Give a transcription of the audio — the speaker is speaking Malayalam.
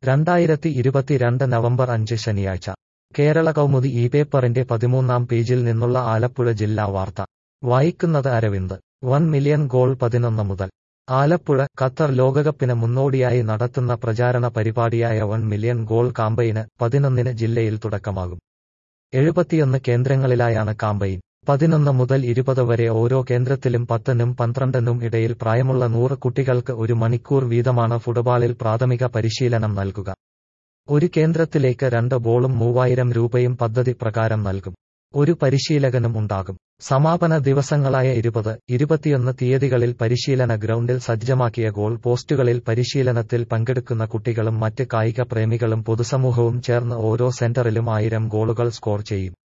രണ്ടായിരത്തി ഇരുപത്തിരണ്ട് നവംബർ അഞ്ച് ശനിയാഴ്ച കേരള കൗമുദി ഈ പേപ്പറിന്റെ പതിമൂന്നാം പേജിൽ നിന്നുള്ള ആലപ്പുഴ ജില്ലാ വാർത്ത വായിക്കുന്നത് അരവിന്ദ് വൺ മില്യൺ ഗോൾ പതിനൊന്ന് മുതൽ ആലപ്പുഴ ഖത്തർ ലോകകപ്പിന് മുന്നോടിയായി നടത്തുന്ന പ്രചാരണ പരിപാടിയായ വൺ മില്യൺ ഗോൾ കാമ്പയിന് പതിനൊന്നിന് ജില്ലയിൽ തുടക്കമാകും എഴുപത്തിയൊന്ന് കേന്ദ്രങ്ങളിലായാണ് കാമ്പയിൻ പതിനൊന്ന് മുതൽ ഇരുപത് വരെ ഓരോ കേന്ദ്രത്തിലും പത്തിനും പന്ത്രണ്ടിനും ഇടയിൽ പ്രായമുള്ള നൂറ് കുട്ടികൾക്ക് ഒരു മണിക്കൂർ വീതമാണ് ഫുട്ബോളിൽ പ്രാഥമിക പരിശീലനം നൽകുക ഒരു കേന്ദ്രത്തിലേക്ക് രണ്ട് ബോളും മൂവായിരം രൂപയും പദ്ധതി പ്രകാരം നൽകും ഒരു പരിശീലകനും ഉണ്ടാകും സമാപന ദിവസങ്ങളായ ഇരുപത് ഇരുപത്തിയൊന്ന് തീയതികളിൽ പരിശീലന ഗ്രൗണ്ടിൽ സജ്ജമാക്കിയ ഗോൾ പോസ്റ്റുകളിൽ പരിശീലനത്തിൽ പങ്കെടുക്കുന്ന കുട്ടികളും മറ്റ് കായിക പ്രേമികളും പൊതുസമൂഹവും ചേർന്ന് ഓരോ സെന്ററിലും ആയിരം ഗോളുകൾ സ്കോർ ചെയ്യും